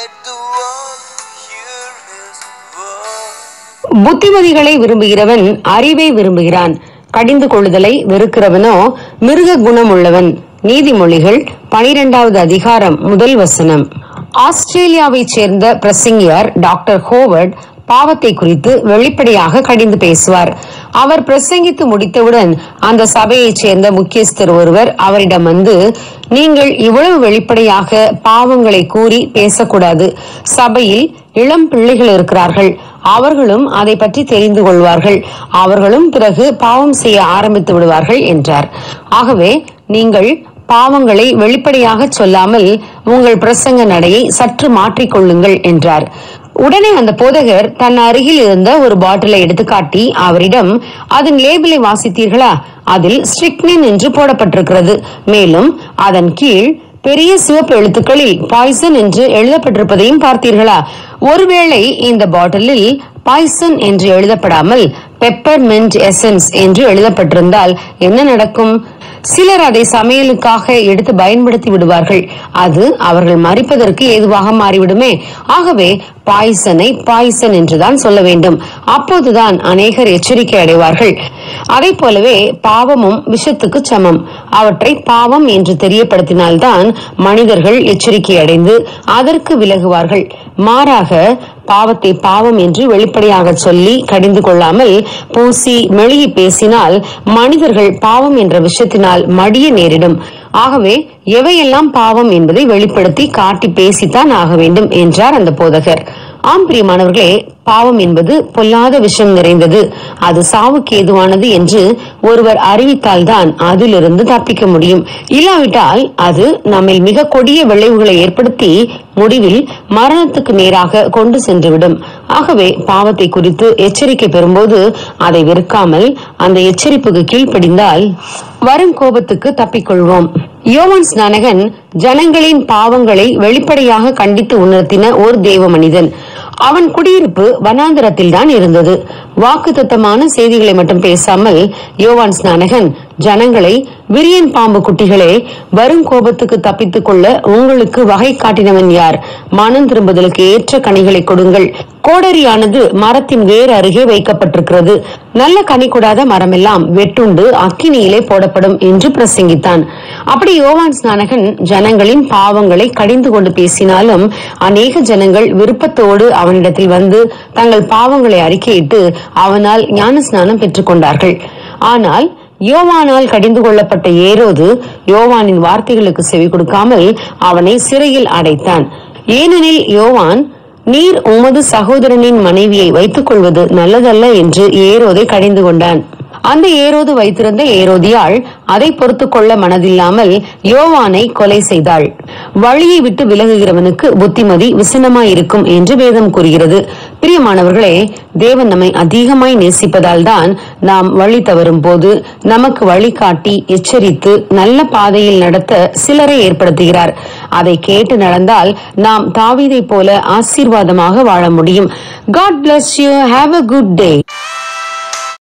Let the world hear his word. புத்திமதிகளை விரும்புகிறவன் அறிவை விரும்புகிறான் கடிந்து கொள்ளுதலை வெறுக்கிறவனோ மிருக குணம் உள்ளவன் நீதிமொழிகள் பனிரெண்டாவது அதிகாரம் முதல் வசனம் ஆஸ்திரேலியாவைச் சேர்ந்த பிரசங்கியார் டாக்டர் ஹோவர்ட் பாவத்தை குறித்து வெளிப்படையாக கடிந்து பேசுவார் அவர் பிரசங்கித்து முடித்தவுடன் அந்த சபையைச் சேர்ந்த முக்கியஸ்தர் ஒருவர் அவரிடம் வந்து நீங்கள் இவ்வளவு வெளிப்படையாக பாவங்களை கூறி பேசக்கூடாது சபையில் இளம் பிள்ளைகள் இருக்கிறார்கள் அவர்களும் அதை பற்றி தெரிந்து கொள்வார்கள் அவர்களும் பிறகு பாவம் செய்ய ஆரம்பித்து விடுவார்கள் என்றார் ஆகவே நீங்கள் பாவங்களை வெளிப்படையாக சொல்லாமல் உங்கள் பிரசங்க நடையை சற்று மாற்றிக்கொள்ளுங்கள் என்றார் உடனே அந்த போதகர் தன் அருகில் இருந்த ஒரு பாட்டிலை எடுத்து காட்டி அவரிடம் அதன் லேபிளை வாசித்தீர்களா அதில் ஸ்ட்ரிக்னின் என்று போடப்பட்டிருக்கிறது மேலும் அதன் கீழ் பெரிய சிவப்பு எழுத்துக்களில் பாய்சன் என்று எழுதப்பட்டிருப்பதையும் பார்த்தீர்களா ஒருவேளை இந்த பாட்டிலில் பாய்சன் என்று எழுதப்படாமல் பெப்பர்மெண்ட் எசன்ஸ் என்று எழுதப்பட்டிருந்தால் என்ன நடக்கும் சிலர் அதை சமையலுக்காக எடுத்து பயன்படுத்தி விடுவார்கள் அது அவர்கள் மறிப்பதற்கு ஏதுவாக மாறிவிடுமே ஆகவே பாய்சனை பாய்சன் என்றுதான் சொல்ல வேண்டும் அப்போதுதான் அநேகர் எச்சரிக்கை அடைவார்கள் அதை போலவே பாவமும் விஷத்துக்கு சமம் அவற்றை பாவம் என்று தெரியப்படுத்தினால்தான் மனிதர்கள் எச்சரிக்கை அடைந்து அதற்கு விலகுவார்கள் மாறாக பாவத்தை பாவம் என்று வெளிப்படையாக சொல்லி கடிந்து கொள்ளாமல் பூசி மெழுகி பேசினால் மனிதர்கள் பாவம் என்ற விஷயத்தினால் மடிய நேரிடும் ஆகவே எவையெல்லாம் பாவம் என்பதை வெளிப்படுத்தி காட்டி பேசித்தான் ஆக வேண்டும் என்றார் அந்த போதகர் ஆம் பிரியமானவர்களே பாவம் என்பது பொல்லாத விஷம் நிறைந்தது அது சாவுக்கு ஏதுவானது என்று ஒருவர் அறிவித்தால்தான் அதிலிருந்து தப்பிக்க முடியும் இல்லாவிட்டால் அது நம்மில் மிக கொடிய விளைவுகளை ஏற்படுத்தி முடிவில் மரணத்துக்கு நேராக கொண்டு சென்றுவிடும் ஆகவே பாவத்தை குறித்து எச்சரிக்கை பெறும்போது அதை வெறுக்காமல் அந்த எச்சரிப்புக்கு கீழ்ப்படிந்தால் வரும் கோபத்துக்கு தப்பிக்கொள்வோம் யோவான் ஸ்நானகன் ஜனங்களின் பாவங்களை வெளிப்படையாக கண்டித்து உணர்த்தின ஒரு தேவ மனிதன் அவன் குடியிருப்பு வனாந்தரத்தில் தான் இருந்தது வாக்குத்தத்தமான செய்திகளை மட்டும் பேசாமல் யோவான் ஸ்நானகன் ஜனங்களை விரியன் பாம்பு குட்டிகளே வரும் கோபத்துக்கு தப்பித்துக் கொள்ள உங்களுக்கு வகை காட்டினவன் யார் மனம் திரும்புதலுக்கு ஏற்ற கனிகளை கொடுங்கள் கோடரியானது மரத்தின் வேர் அருகே வைக்கப்பட்டிருக்கிறது நல்ல கனி கூடாத மரமெல்லாம் வெட்டுண்டு அக்கினியிலே போடப்படும் என்று பிரசங்கித்தான் அப்படி யோவான் ஸ்நானகன் ஜனங்களின் பாவங்களை கடிந்து கொண்டு பேசினாலும் அநேக ஜனங்கள் விருப்பத்தோடு அவனிடத்தில் வந்து தங்கள் பாவங்களை அறிக்கையிட்டு அவனால் ஞான ஸ்நானம் பெற்றுக் கொண்டார்கள் ஆனால் யோவானால் கடிந்து கொள்ளப்பட்ட ஏரோது யோவானின் வார்த்தைகளுக்கு செவி கொடுக்காமல் அவனை சிறையில் அடைத்தான் ஏனெனில் யோவான் நீர் உமது சகோதரனின் மனைவியை வைத்துக் கொள்வது நல்லதல்ல என்று ஏரோதை கடிந்து கொண்டான் அந்த ஏரோது வைத்திருந்த ஏரோதியாள் அதை பொறுத்துக் கொள்ள மனதில்லாமல் யோவானை கொலை செய்தாள் வழியை விட்டு விலகுகிறவனுக்கு புத்திமதி விசனமாயிருக்கும் என்று வேதம் கூறுகிறது பிரியமானவர்களே தேவன் நம்மை அதிகமாய் நேசிப்பதால் தான் நாம் வழி தவறும் போது நமக்கு வழிகாட்டி எச்சரித்து நல்ல பாதையில் நடத்த சிலரை ஏற்படுத்துகிறார் அதை கேட்டு நடந்தால் நாம் தாவீதை போல ஆசீர்வாதமாக வாழ முடியும் God bless you have a good day